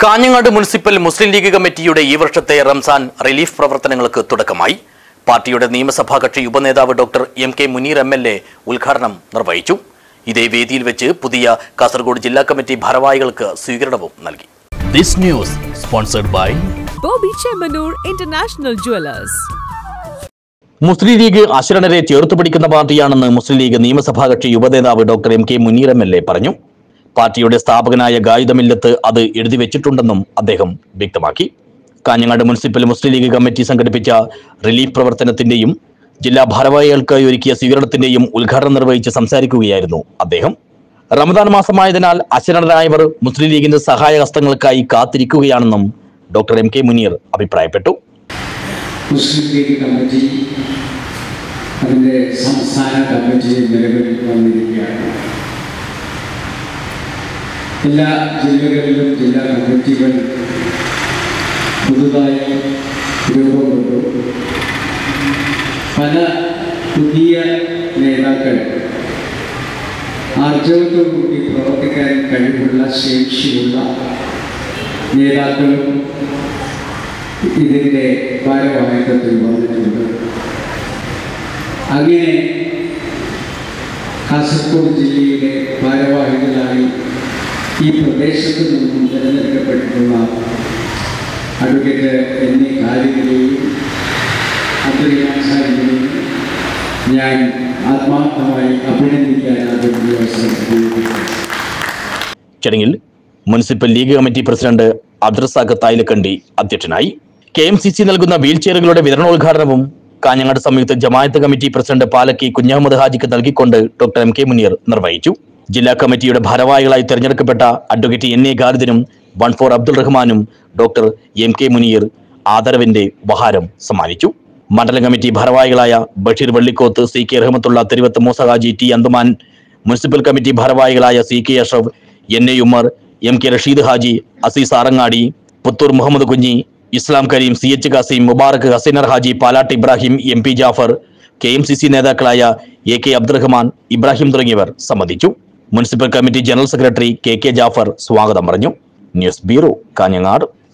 Kanhangad municipal Muslim league കമ്മിറ്റിയുടെ ഈ വർഷത്തെ റംസാൻ റിലീഫ് പ്രവർത്തനങ്ങൾക്ക് തുടക്കമായി പാർട്ടിയുടെ നിയമസഭാ കക്ഷി ഉപനേതാവ് doctor M K Muneer M L A ഉദ്ഘാടനം നിർവഹിച്ചു ഇതേ വേദിയിൽ വെച്ച് പുതിയ കാസർഗോഡ് ജില്ലാ കമ്മിറ്റി ഭാരവാഹികൾക്ക് സ്വീകരണവും നൽകി this news sponsored by Bobby Chemanur International Jewelers. Muslim League അശരണരെ ചേർത്തു പിടിക്കുന്ന പാർട്ടിയാണെന്ന് മുസ്ലിം ലീഗ് നിയമസഭാ കക്ഷി യുവനേതാവ് doctor M K Muneer M L A പറഞ്ഞു പാർട്ടിയുടെ സ്ഥാപകനായ ഗായുധമില്ലത്ത് അത് എഴുതി വെച്ചിട്ടുണ്ടെന്നും അദ്ദേഹം വ്യക്തമാക്കി കാഞ്ഞങ്ങാട് മുനിസിപ്പൽ മുസ്ലിം ലീഗ് കമ്മിറ്റി സംഘടിപ്പിച്ച റിലീഫ് പ്രവർത്തനത്തിന്റെയും ജില്ലാ ഭാരവാഹികൾക്കായി ഒരുക്കിയ സ്വീകരണത്തിന്റെയും ഉദ്ഘാടനം നിർവഹിച്ച് സംസാരിക്കുകയായിരുന്നു അദ്ദേഹം റമദാൻ മാസമായതിനാൽ അശരണരായവർ മുസ്ലിം ലീഗിന്റെ സഹായഹസ്തങ്ങൾക്കായി കാത്തിരിക്കുകയാണെന്നും ഡോക്ടർ എം കെ മുനീർ അഭിപ്രായപ്പെട്ടു മുസ്ലിം ലീഗ് കമ്മിറ്റി അതിൻ്റെ സംസ്ഥാന കമ്മിറ്റി നിലവിൽ വന്നിരിക്കുകയാണ് എല്ലാ ജില്ലകളിലും ജില്ലാ കമ്മിറ്റികൾ പുതുതായി രൂപം കൊണ്ടു പല പുതിയ നേതാക്കൾ ആർജവത്തോടുകൂടി പ്രവർത്തിക്കാൻ കഴിവുള്ള ശേഷിയുള്ള നേതാക്കളും ഇതിൻ്റെ ഭാരവാഹിത്വത്തിൽ വന്നിട്ടുണ്ട് അങ്ങനെ കാസർഗോഡ് ജില്ലയിലെ ഭാരവാഹികളായി ഈ പ്രദേശത്ത് നിന്നും തിരഞ്ഞെടുക്കപ്പെട്ടിട്ടുള്ള അഡ്വക്കേറ്റ് എന്നീ കാര്യങ്ങളെയും അബ്ദുൽ സാഹിബിനെയും ഞാൻ ആത്മാർത്ഥമായി അഭിനന്ദിക്കാൻ അതിൻ്റെ അവസരം ഉപയോഗിക്കുന്നു ചടങ്ങിൽ municipal League committee president Abdurazak Thayilakandy അധ്യക്ഷനായി കെ എം സി സി നൽകുന്ന വീൽ ചെയറുകളുടെ വിതരണോദ്ഘാടനവും കാഞ്ഞങ്ങാട് സംയുക്ത ജമായത്ത് കമ്മിറ്റി പ്രസിഡന്റ് പാലക്കി കുഞ്ഞഹമ്മദ് ഹാജിക്ക് നൽകിക്കൊണ്ട് ഡോക്ടർ എം കെ മുനീർ നിർവഹിച്ചു ജില്ലാ കമ്മിറ്റിയുടെ ഭാരവാഹികളായി തെരഞ്ഞെടുക്കപ്പെട്ട അഡ്വക്കേറ്റ് എൻ എ ഖാലിദിനും വൺ ഫോർ അബ്ദുൾ റഹ്മാനും ഡോക്ടർ എം കെ മുനീർ ആദരവിന്റെ ഉപഹാരം സമ്മാനിച്ചു മണ്ഡലം കമ്മിറ്റി ഭാരവാഹികളായ Basheer Vellikoth C K Rahmathulla Thiruvath Moosahaji T Anthuman municipal committee ഭാരവാഹികളായ C K Ashraf N A Ummer M K Rasheed Haji Azeez Arangadi Puthur Muhammad Kunhi Islam Kareem C H Kasim Mubarak Haseenar Haji Palatt Ibrahim M P Jafar K M C C നേതാക്കളായ എ കെ അബ്ദുറഹ്മാൻ ഇബ്രാഹിം തുടങ്ങിയവർ സംബന്ധിച്ചു municipal committee general secretary K K Jafar സ്വാഗതം പറഞ്ഞു ന്യൂസ് ബ്യൂറോ കാഞ്ഞങ്ങാട്